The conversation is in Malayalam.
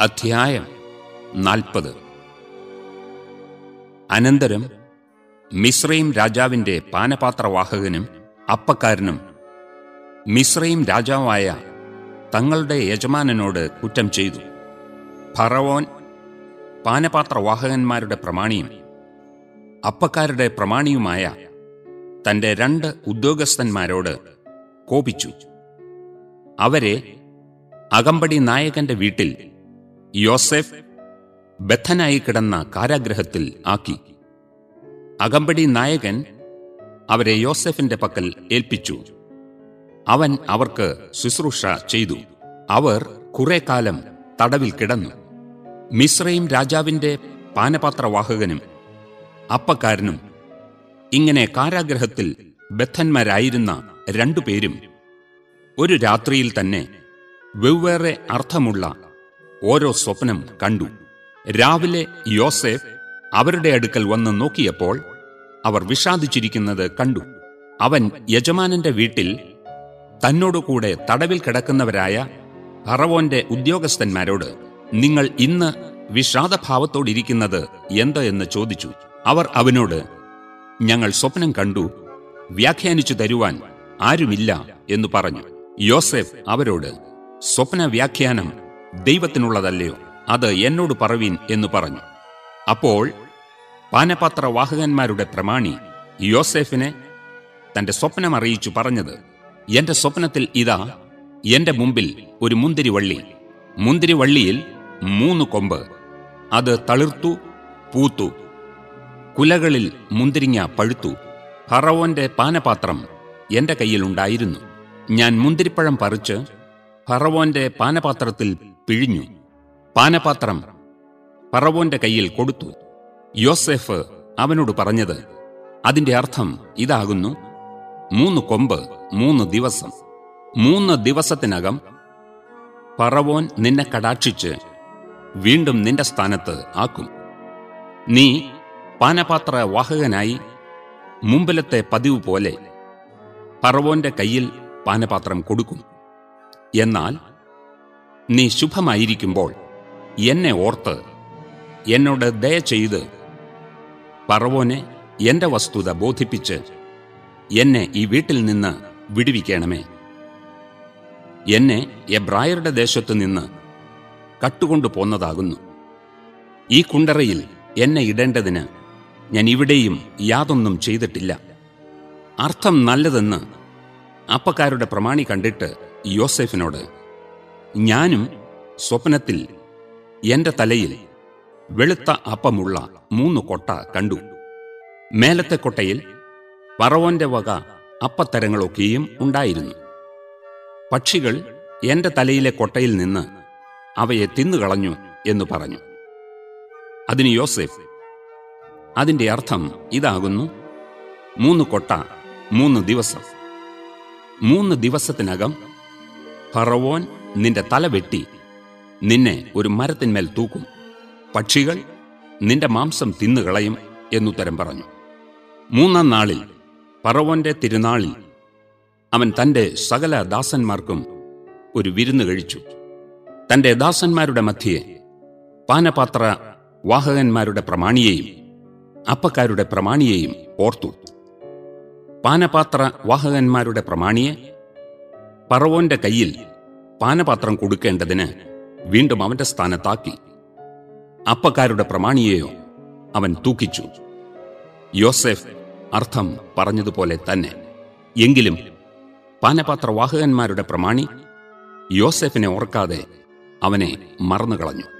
അധ്യായം നാൽപ്പത് അനന്തരം മിശ്രയും രാജാവിന്റെ പാനപാത്രവാഹകനും അപ്പക്കാരനും മിശ്രയും രാജാവായ തങ്ങളുടെ യജമാനനോട് കുറ്റം ചെയ്തു ഫറവോൻ പാനപാത്രവാഹകന്മാരുടെ പ്രമാണിയും അപ്പക്കാരുടെ പ്രമാണിയുമായ തന്റെ രണ്ട് ഉദ്യോഗസ്ഥന്മാരോട് കോപിച്ചു അവരെ അകമ്പടി നായകന്റെ വീട്ടിൽ യോസെഫ് ബദ്ധനായി കിടന്ന കാരാഗ്രഹത്തിൽ ആക്കി അകമ്പടി നായകൻ അവരെ യോസെഫിന്റെ പക്കൽ ഏൽപ്പിച്ചു അവൻ അവർക്ക് ശുശ്രൂഷ ചെയ്തു അവർ കുറെ കാലം തടവിൽ കിടന്നു മിശ്രയും രാജാവിന്റെ പാനപാത്രവാഹകനും അപ്പക്കാരനും ഇങ്ങനെ കാരാഗ്രഹത്തിൽ ബദ്ധന്മാരായിരുന്ന രണ്ടുപേരും ഒരു രാത്രിയിൽ തന്നെ വെവ്വേറെ അർത്ഥമുള്ള ഓരോ സ്വപ്നം കണ്ടു രാവിലെ യോസേഫ് അവരുടെ അടുക്കൽ വന്ന് നോക്കിയപ്പോൾ അവർ വിഷാദിച്ചിരിക്കുന്നത് കണ്ടു അവൻ യജമാനന്റെ വീട്ടിൽ തന്നോടുകൂടെ തടവിൽ കിടക്കുന്നവരായ ഫറവോന്റെ ഉദ്യോഗസ്ഥന്മാരോട് നിങ്ങൾ ഇന്ന് വിഷാദഭാവത്തോടിരിക്കുന്നത് എന്ത് എന്ന് ചോദിച്ചു അവർ അവനോട് ഞങ്ങൾ സ്വപ്നം കണ്ടു വ്യാഖ്യാനിച്ചു തരുവാൻ ആരുമില്ല എന്ന് പറഞ്ഞു യോസെഫ് അവരോട് സ്വപ്ന വ്യാഖ്യാനം ദൈവത്തിനുള്ളതല്ലയോ അത് എന്നോട് പറവീൻ എന്ന് പറഞ്ഞു അപ്പോൾ പാനപാത്രവാഹകന്മാരുടെ പ്രമാണി യോസെഫിനെ തന്റെ സ്വപ്നം അറിയിച്ചു പറഞ്ഞത് എന്റെ സ്വപ്നത്തിൽ ഇതാ എന്റെ മുമ്പിൽ ഒരു മുന്തിരിവള്ളി മുന്തിരിവള്ളിയിൽ മൂന്ന് കൊമ്പ് അത് തളിർത്തു പൂത്തു കുലകളിൽ മുന്തിരിങ്ങ പഴുത്തു ഫറവോന്റെ പാനപാത്രം എന്റെ കയ്യിലുണ്ടായിരുന്നു ഞാൻ മുന്തിരിപ്പഴം പറിച്ച് ഫറവോന്റെ പാനപാത്രത്തിൽ പിഴിഞ്ഞു പാനപാത്രം ഫറവോന്റെ കയ്യിൽ കൊടുത്തു യോസെഫ് അവനോട് പറഞ്ഞത് അതിന്റെ അർത്ഥം ഇതാകുന്നു മൂന്ന് കൊമ്പ് മൂന്ന് ദിവസം മൂന്ന് ദിവസത്തിനകം ഫറവോൻ നിന്നെ കടാക്ഷിച്ച് വീണ്ടും നിന്റെ സ്ഥാനത്ത് ആക്കും നീ പാനപാത്ര വാഹകനായി മുമ്പിലത്തെ പതിവ് പോലെ ഫറവോന്റെ കയ്യിൽ പാനപാത്രം കൊടുക്കും എന്നാൽ നീ ശുഭമായിരിക്കുമ്പോൾ എന്നെ ഓർത്ത് എന്നോട് ദയ ചെയ്ത് പറവോനെ എന്റെ വസ്തുത ബോധിപ്പിച്ച് എന്നെ ഈ വീട്ടിൽ നിന്ന് വിടുവിക്കണമേ എന്നെ എബ്രായരുടെ ദേശത്തു നിന്ന് കട്ടുകൊണ്ടു പോന്നതാകുന്നു ഈ കുണ്ടറയിൽ എന്നെ ഇടേണ്ടതിന് ഞാൻ ഇവിടെയും യാതൊന്നും ചെയ്തിട്ടില്ല അർത്ഥം നല്ലതെന്ന് അപ്പക്കാരുടെ പ്രമാണി കണ്ടിട്ട് യോസെഫിനോട് ഞാനും സ്വപ്നത്തിൽ എന്റെ തലയിൽ വെളുത്ത അപ്പമുള്ള മൂന്ന് കൊട്ട കണ്ടു മേലത്തെ കൊട്ടയിൽ പറവോന്റെ വക അപ്പത്തരങ്ങളൊക്കെയും ഉണ്ടായിരുന്നു പക്ഷികൾ എന്റെ തലയിലെ കൊട്ടയിൽ നിന്ന് അവയെ തിന്നുകളഞ്ഞു എന്ന് പറഞ്ഞു അതിന് യോസെഫ് അതിന്റെ അർത്ഥം ഇതാകുന്നു മൂന്ന് കൊട്ട മൂന്ന് ദിവസം മൂന്ന് ദിവസത്തിനകം ഫറവോൻ നിന്റെ തല വെട്ടി നിന്നെ ഒരു മരത്തിന്മേൽ തൂക്കും പക്ഷികൾ നിന്റെ മാംസം തിന്നുകളയും എന്നുത്തരം പറഞ്ഞു മൂന്നാം നാളിൽ പറവോന്റെ തിരുനാളിൽ അവൻ തന്റെ സകല ദാസന്മാർക്കും ഒരു വിരുന്ന് കഴിച്ചു തന്റെ ദാസന്മാരുടെ മധ്യേ പാനപാത്ര വാഹകന്മാരുടെ പ്രമാണിയെയും അപ്പക്കാരുടെ പ്രമാണിയെയും ഓർത്തു പാനപാത്ര വാഹകന്മാരുടെ പ്രമാണിയെ പറവോന്റെ കയ്യിൽ പാനപാത്രം കൊടുക്കേണ്ടതിന് വീണ്ടും അവന്റെ സ്ഥാനത്താക്കി അപ്പക്കാരുടെ പ്രമാണിയെയോ അവൻ തൂക്കിച്ചു യോസെഫ് അർത്ഥം പറഞ്ഞതുപോലെ തന്നെ എങ്കിലും പാനപാത്രവാഹകന്മാരുടെ പ്രമാണി യോസെഫിനെ ഓർക്കാതെ അവനെ മറന്നുകളഞ്ഞു